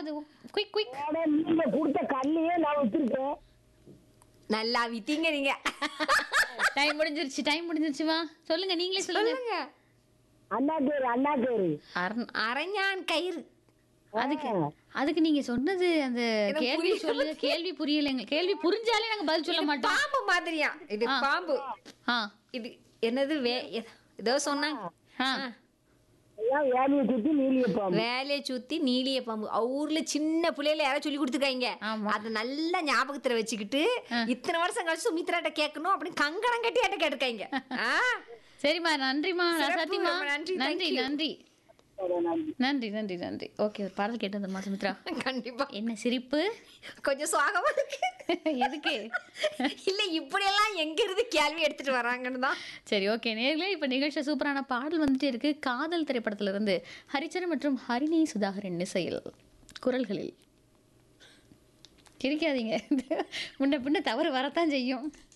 ஏதாவது quick quick ஆனா நீங்க கொடுத்த கல்லையே நான் வச்சிருக்கேன் நல்லா வித்தீங்க நீங்க டைம் முடிஞ்சிருச்சு டைம் முடிஞ்சிருச்சு வா சொல்லுங்க நீங்களே சொல்லுங்க சொல்லுங்க அண்ணா பேரு அண்ணா பேரு அரண் அரைஞான் கயிறு அதுக்கு அதுக்கு நீங்க சொன்னது அந்த எனக்கு கேள்வி சொல்லுங்க கேள்வி புரியலைங்க கேள்வி புரிஞ்சாலே நாங்க பதில் சொல்ல மாட்டோம் பாம்பு மாதிரியா இது ஆ. பாம்பு ஆ இது என்னது வே எத- ஏதோ சொன்னாங்க ஆ எல்லாம் வேலையை சுத்தி நீலிய பாம்பு வேலையை சுத்தி நீலிய பாம்பு அவ ஊர்ல சின்ன பிள்ளையில யாரோ சொல்லி கொடுத்துருக்காங்க ஆமா. அதை நல்லா ஞாபகத்துல வச்சுக்கிட்டு இத்தனை வருஷம் கழிச்சு சுமித்ராட்ட கேட்கணும் அப்படின்னு கங்கணம் கட்டி என்கிட்ட கேட்டிருக்காங்க ஆ? சரிம்மா நன்றிம்மா சிறப்பு, சத்தியமா ரொம்ப நன்றி, நன்றி thank you. நன்றி நன்றி நன்றி நன்றி ஓகே ஒரு பாடல் கேட்டு வந்துருமா சுமித்ரா கண்டிப்பா என்ன சிரிப்பு கொஞ்சம் சுவாகமா இருக்கு எதுக்கு இல்ல இப்படியெல்லாம் எங்க இருந்து கேள்வி எடுத்துட்டு வராங்கன்னு தான் சரி ஓகே நேர்களே இப்போ நிகழ்ச்சி சூப்பரான பாடல் வந்துட்டே இருக்கு காதல் திரைப்படத்துல இருந்து ஹரிச்சரன் மற்றும் ஹரிணி சுதாகரன் இசையில் குரல்களில் சிரிக்காதீங்க முன்ன பின்ன தவறு வரத்தான் செய்யும்